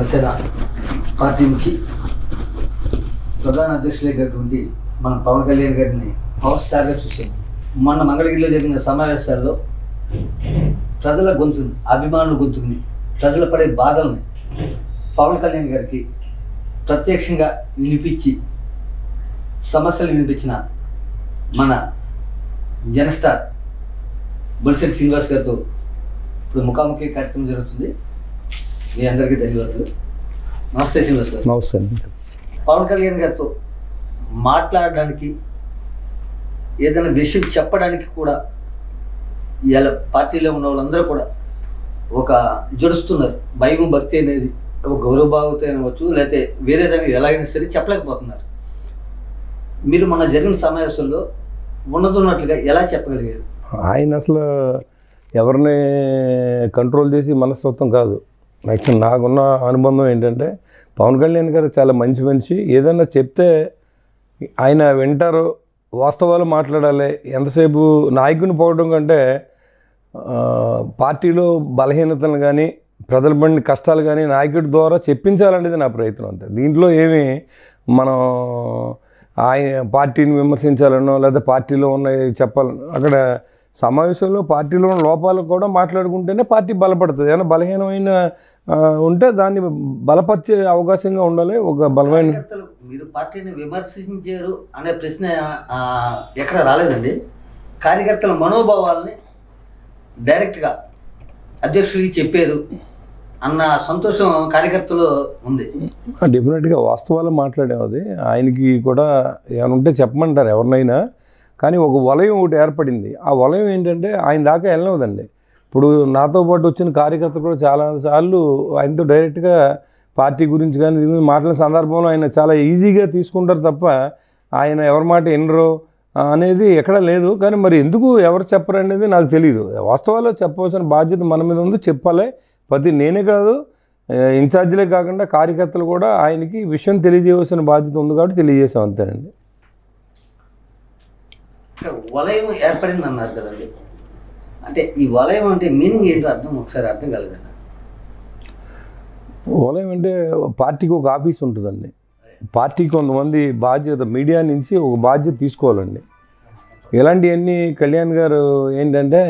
Janasena party నుంచి ప్రధాన అధ్యక్షులైనటువంటి మన పవన్ కళ్యాణ్ గారిని పవర్ స్టార్గా చూసాం మొన్న మంగళగిరిలో జరిగిన సమావేశాల్లో ప్రజల గొంతుని అభిమానుల గొంతుని ప్రజలు పడే బాధల్ని పవన్ కళ్యాణ్ గారికి ప్రత్యక్షంగా వినిపించి సమస్యలు వినిపించిన మన జనస్టార్ బొలిశెట్టి శ్రీనివాస్ గారితో ఇప్పుడు ముఖాముఖి కార్యక్రమం జరుగుతుంది మీ అందరికీ ధన్యవాదాలు నమస్తే శ్రీనివాస్ గారు నమస్తే అండి పవన్ కళ్యాణ్ గారితో మాట్లాడడానికి ఏదైనా విషయం చెప్పడానికి కూడా ఇలా పార్టీలో ఉన్న వాళ్ళందరూ కూడా ఒక జడుస్తున్నారు భయం భక్తి అనేది ఒక గౌరవభావత అనవచ్చు లేకపోతే వేరే దానికి ఎలాగైనా సరే చెప్పలేకపోతున్నారు మీరు మొన్న జరిగిన సమావేశంలో ఉన్నదున్నట్లుగా ఎలా చెప్పగలిగారు ఆయన అసలు ఎవరిని కంట్రోల్ చేసి మనస్తత్వం కాదు యాక్చువల్ నాకున్న అనుబంధం ఏంటంటే పవన్ కళ్యాణ్ గారు చాలా మంచి మనిషి ఏదైనా చెప్తే ఆయన వింటారు వాస్తవాలు మాట్లాడాలి ఎంతసేపు నాయకుని పోవడం కంటే ఆ, పార్టీలో బలహీనతలు కానీ ప్రజల పడిన కష్టాలు కానీ నాయకుడి ద్వారా చెప్పించాలనేది నా ప్రయత్నం అంతే దీంట్లో ఏమి మనం ఆయన పార్టీని విమర్శించాలనో లేదా పార్టీలో ఉన్న చెప్పాలనో అక్కడ సమావేశంలో పార్టీలో ఉన్న లోపాలు కూడా మాట్లాడుకుంటేనే పార్టీ బలపడుతుంది ఏమైనా బలహీనమైన ఆ, ఉంటే దాన్ని బలపరిచే అవకాశంగా ఉండాలి ఒక బలమైన కార్యకర్తలు మీరు పార్టీని విమర్శించారు అనే ప్రశ్న ఆ, ఎక్కడ రాలేదండి కార్యకర్తల మనోభావాల్ని డైరెక్ట్గా అధ్యక్షుడికి చెప్పారు అన్న సంతోషం కార్యకర్తలో ఉంది డెఫినెట్గా వాస్తవాలు మాట్లాడాం అది ఆయనకి కూడా ఏమైనా ఉంటే చెప్పమంటారు ఎవరినైనా కానీ ఒక వలయం ఒకటి ఏర్పడింది ఆ వలయం ఏంటంటే ఆయన దాకా వెళ్ళవదండి ఇప్పుడు నాతో పాటు వచ్చిన కార్యకర్తలు కూడా చాలా సార్లు ఆయనతో డైరెక్ట్గా పార్టీ గురించి కానీ దీని గురించి మాట్లాడిన సందర్భంలో ఆయన చాలా ఈజీగా తీసుకుంటారు తప్ప ఆయన ఎవరి మాట వినరు ఆ, అనేది ఎక్కడ లేదు కానీ మరి ఎందుకు ఎవరు చెప్పరు అనేది నాకు తెలియదు వాస్తవాలు చెప్పవలసిన బాధ్యత మన మీద ఉంది చెప్పాలి ప్రతి నేనే కాదు ఆ, ఇన్ఛార్జీలే కాకుండా కార్యకర్తలు కూడా ఆయనకి విషయం తెలియజేయవలసిన బాధ్యత ఉంది కాబట్టి తెలియజేసాం అంతేనండి ఇక్కడ వలయం ఏర్పడింది అన్నారు కదండి అంటే ఈ వలయం అంటే మీనింగ్ ఏంటో అర్థం ఒకసారి అర్థం కాలేదండి వలయం అంటే పార్టీకి ఒక ఆఫీస్ ఉంటుందండి పార్టీ కొంతమంది బాధ్యత మీడియా నుంచి ఒక బాధ్యత తీసుకోవాలండి ఇలాంటివన్నీ కళ్యాణ్ గారు ఏంటంటే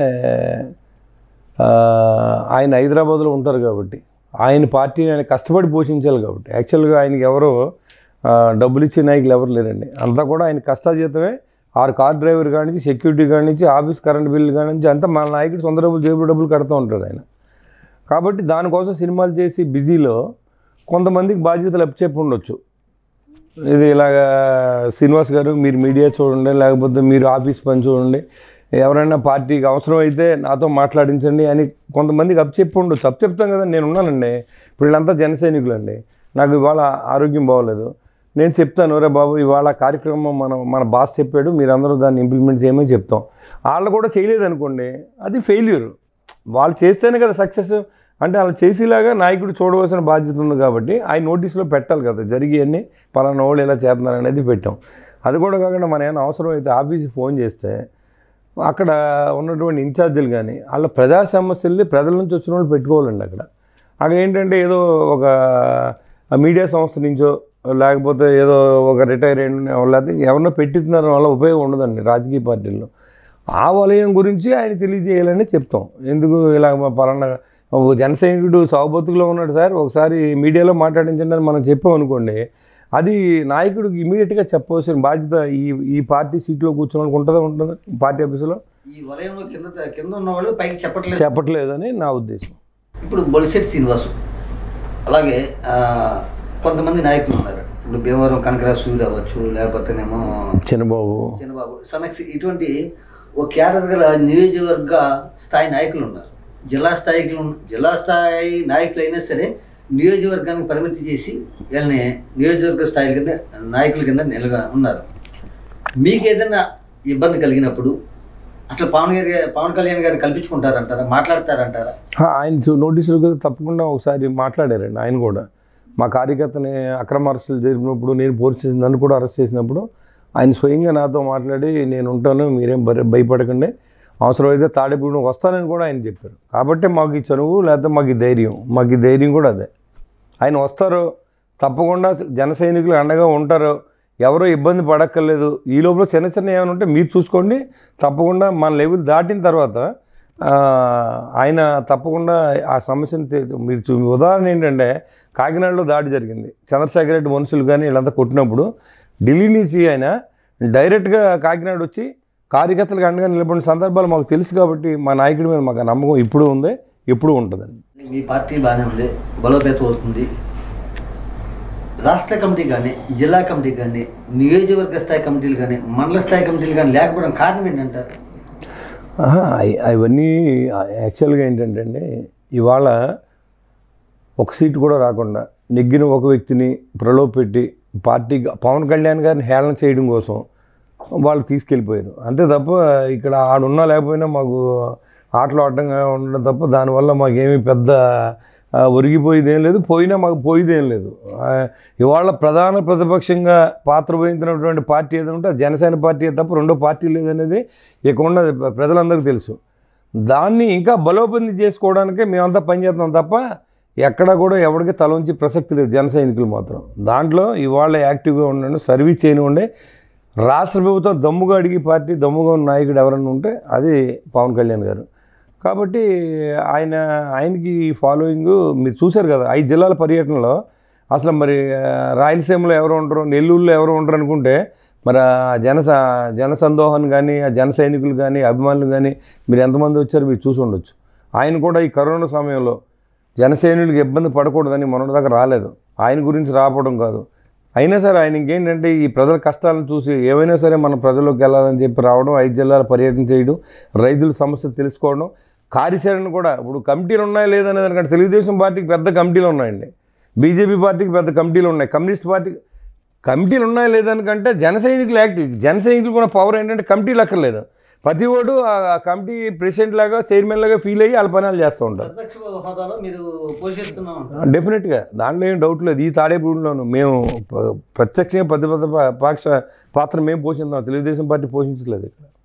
ఆ, ఆయన హైదరాబాద్లో ఉంటారు కాబట్టి ఆయన పార్టీ ఆయన కష్టపడి పోషించాలి కాబట్టి యాక్చువల్గా ఆయనకి ఎవరో ఆ, డబ్బులు ఇచ్చే నాయకులు ఎవరు లేరండి అంతా కూడా ఆయన కష్టాజీతమే ఆరు కార్ డ్రైవర్ కాడి నుంచి సెక్యూరిటీ కాడి నుంచి ఆఫీస్ కరెంట్ బిల్లు కాడి నుంచి అంతా మన నాయకుడు సొంత డబ్బులు జేబులు డబ్బులు కడుతూ ఉంటారు ఆయన కాబట్టి దానికోసం సినిమాలు చేసి బిజీలో కొంతమందికి బాధ్యతలు అప్పచెప్పి ఉండొచ్చు ఇది ఇలాగా శ్రీనివాస్ గారు మీరు మీడియా చూడండి లేకపోతే మీరు ఆఫీస్ పని చూడండి ఎవరైనా పార్టీకి అవసరం అయితే నాతో మాట్లాడించండి అని కొంతమందికి అప్పచెప్పి ఉండొచ్చు అప్పచెప్తాం కదా నేను ఉన్నానండి ఇప్పుడు వీళ్ళంతా జన సైనికులండి నాకు ఇవాళ ఆరోగ్యం బాగోలేదు నేను చెప్తాను రే బాబు ఇవాళ కార్యక్రమం మన మన బాస్ చెప్పాడు మీరందరూ దాన్ని ఇంప్లిమెంట్ చేయమని చెప్తాం వాళ్ళు కూడా చేయలేదు అనుకోండి అది ఫెయిల్యూర్ వాళ్ళు చేస్తేనే కదా సక్సెస్ అంటే అలా చేసేలాగా నాయకుడు చూడవలసిన బాధ్యత ఉంది కాబట్టి ఆయన నోటీసులో పెట్టాలి కదా జరిగేవన్నీ పలానా వాళ్ళు ఇలా చేస్తున్నారు అనేది పెట్టాం అది కూడా కాకుండా మన ఏమైనా అవసరం అయితే ఆఫీస్కి ఫోన్ చేస్తే అక్కడ ఉన్నటువంటి ఇన్ఛార్జీలు కానీ వాళ్ళ ప్రజా సమస్యల్ని ప్రజల నుంచి వచ్చిన వాళ్ళు పెట్టుకోవాలండి అక్కడ అక్కడ ఏంటంటే ఏదో ఒక మీడియా సంస్థ నుంచో లేకపోతే ఏదో ఒక రిటైర్ అయిన లేకపోతే ఎవరినో పెట్టిస్తున్నారు వల్ల ఉపయోగం ఉండదండి రాజకీయ పార్టీల్లో ఆ వలయం గురించి ఆయన తెలియజేయాలని చెప్తాం ఎందుకు ఇలా మా పలానా ఒక జన సైనికుడు సాగుబతుకులో ఉన్నాడు సార్ ఒకసారి మీడియాలో మాట్లాడించండి అని మనం చెప్పాం అనుకోండి అది నాయకుడికి ఇమీడియట్గా చెప్పవలసిన బాధ్యత ఈ ఈ పార్టీ సీట్లో కూర్చున్న వాళ్ళకి ఉంటుందా ఉంటుందా పార్టీ ఆఫీసులో ఈ వలయంలో కింద కింద ఉన్న వాళ్ళు పైకి చెప్పట్లేదు చెప్పట్లేదని నా ఉద్దేశం ఇప్పుడు బొలిశెట్టి శ్రీనివాసు అలాగే ఆ, కొంతమంది నాయకులు ఉన్నారు ఇప్పుడు భీమవరం కనకరాజు సూర్య అవ్వచ్చు లేకపోతేనేమో చిన్నబాబు చంద్రబాబు సమక్ష ఇటువంటి ఒక కేటర్ గల నియోజకవర్గ స్థాయి నాయకులు ఉన్నారు జిల్లా స్థాయికి జిల్లా స్థాయి నాయకులు అయినా సరే నియోజకవర్గానికి పరిమితి చేసి వీళ్ళని నియోజకవర్గ స్థాయి కింద నాయకుల కింద నిలగా ఉన్నారు మీకు ఏదైనా ఇబ్బంది కలిగినప్పుడు అసలు పవన్ గారి పవన్ కళ్యాణ్ గారు కల్పించుకుంటారంటారా మాట్లాడతారంటారా ఆ, ఆయన చూ- నోటీసులు కదా తప్పకుండా ఒకసారి మాట్లాడారండి ఆయన కూడా మా కార్యకర్తని అక్రమ అరెస్టులు జరిపినప్పుడు నేను పోలీస్ స్టేషన్ నన్ను కూడా అరెస్ట్ చేసినప్పుడు ఆయన స్వయంగా నాతో మాట్లాడి నేను ఉంటాను మీరేం భయ- భయపడకండి అవసరమైతే తాడేపూడి వస్తానని కూడా ఆయన చెప్పారు కాబట్టి మాకు ఈ చనువు లేకపోతే మాకు ఈ ధైర్యం మాకు ఈ ధైర్యం కూడా అదే ఆయన వస్తారు తప్పకుండా జన సైనికులు అండగా ఉంటారు ఎవరో ఇబ్బంది పడక్కర్లేదు ఈ లోపల చిన్న చిన్న ఏమైనా ఉంటే మీరు చూసుకోండి తప్పకుండా మన లెవెల్ దాటిన తర్వాత ఆ, ఆయన తప్పకుండా ఆ సమస్యను తీ- మీరు చూ ఉదాహరణ ఏంటంటే కాకినాడలో దాడి జరిగింది చంద్రశేఖర్ రెడ్డి మనుషులు కానీ వీళ్ళంతా కొట్టినప్పుడు ఢిల్లీ నుంచి ఆయన డైరెక్ట్గా కాకినాడ వచ్చి కార్యకర్తలకు అండగా నిలబడిన సందర్భాలు మాకు తెలుసు కాబట్టి మా నాయకుడి మీద మాకు ఆ నమ్మకం ఇప్పుడు ఉంది ఎప్పుడు ఉంటుందండి మీ పార్టీ బాగానే ఉంది బలోపేతం అవుతుంది రాష్ట్ర కమిటీ కానీ జిల్లా కమిటీ కానీ నియోజకవర్గ స్థాయి కమిటీలు కానీ మండల స్థాయి కమిటీలు కానీ లేకపోవడం కారణం ఏంటంటారు ఆహా, అయి- అవన్నీ యాక్చువల్గా ఏంటంటే అండి ఇవాళ ఒక సీటు కూడా రాకుండా నెగ్గిన ఒక వ్యక్తిని ప్రలోభపెట్టి పార్టీ పవన్ కళ్యాణ్ గారిని హేళన చేయడం కోసం వాళ్ళు తీసుకెళ్ళిపోయారు అంతే తప్ప ఇక్కడ ఆడున్నా లేకపోయినా మాకు ఆటలు ఆడటంగా ఉండడం తప్ప దానివల్ల మాకేమీ పెద్ద ఆ, ఒరిగిపోయేది ఏం లేదు పోయినా మాకు పోయేది ఏం లేదు ఆ, ఇవాళ ప్రధాన ప్రతిపక్షంగా పాత్ర వహించినటువంటి పార్టీ ఏదైనా ఉంటే అది జనసేన పార్టీ తప్ప రెండో పార్టీ లేదనేది ఇక ఉన్న ప్రజలందరికీ తెలుసు దాన్ని ఇంకా బలోపేతం చేసుకోవడానికే మేమంతా పనిచేస్తున్నాం తప్ప ఎక్కడ కూడా ఎవరికి తల ఉంచి ప్రసక్తి లేదు జన సైనికులు మాత్రం దాంట్లో ఇవాళ యాక్టివ్గా ఉండండి సర్వీస్ చేయనివ్వండి రాష్ట్ర ప్రభుత్వం దమ్ముగా అడిగి పార్టీ దమ్ముగా ఉన్న నాయకుడు ఎవరైనా ఉంటే అది పవన్ కళ్యాణ్ గారు కాబట్టి ఆయన ఆయనకి ఫాలోయింగ్ మీరు చూశారు కదా ఐదు జిల్లాల పర్యటనలో అసలు మరి ఆ, రాయలసీమలో ఎవరు ఉండరు నెల్లూరులో ఎవరు ఉండరు అనుకుంటే మరి ఆ జన జన సందోహం కానీ ఆ జన సైనికులు కానీ అభిమానులు కానీ మీరు ఎంతమంది వచ్చారో మీరు చూసి ఉండొచ్చు ఆయన కూడా ఈ కరోనా సమయంలో జనసైనికులకు ఇబ్బంది పడకూడదని మొన్నటిదాకా రాలేదు ఆయన గురించి రావడం కాదు అయినా సరే ఆయన ఇంకేంటంటే ఈ ప్రజల కష్టాలను చూసి ఏమైనా సరే మన ప్రజల్లోకి వెళ్ళాలని చెప్పి రావడం ఐదు జిల్లాల పర్యటన చేయడం రైతుల సమస్య తెలుసుకోవడం కార్యాచరణ కూడా ఇప్పుడు కమిటీలు ఉన్నాయా లేదనే దానికంటే తెలుగుదేశం పార్టీకి పెద్ద కమిటీలు ఉన్నాయండి బీజేపీ పార్టీకి పెద్ద కమిటీలు ఉన్నాయి కమ్యూనిస్ట్ పార్టీ కమిటీలు ఉన్నాయా లేదనికంటే జన సైనికులు యాక్టివ్ జన సైనికులు కూడా పవర్ ఏంటంటే కమిటీలు అక్కర్లేదు ప్రతి ఓడు ఆ ఆ కమిటీ ప్రెసిడెంట్ లాగా చైర్మన్ లాగా ఫీల్ అయ్యి వాళ్ళ పనులు చేస్తూ ఉంటారు ప్రతిపక్ష హోదాలో మీరు పోషిస్తున్నాం అంటారు డెఫినెట్గా దాంట్లో ఏం డౌట్ లేదు ఈ తాడేపూడిలోను మేము ప- ప్రత్యక్షంగా ప్రతిపక్ష పాక్ష పాత్ర మేము పోషిస్తాం తెలుగుదేశం పార్టీ పోషించలేదు ఇక్కడ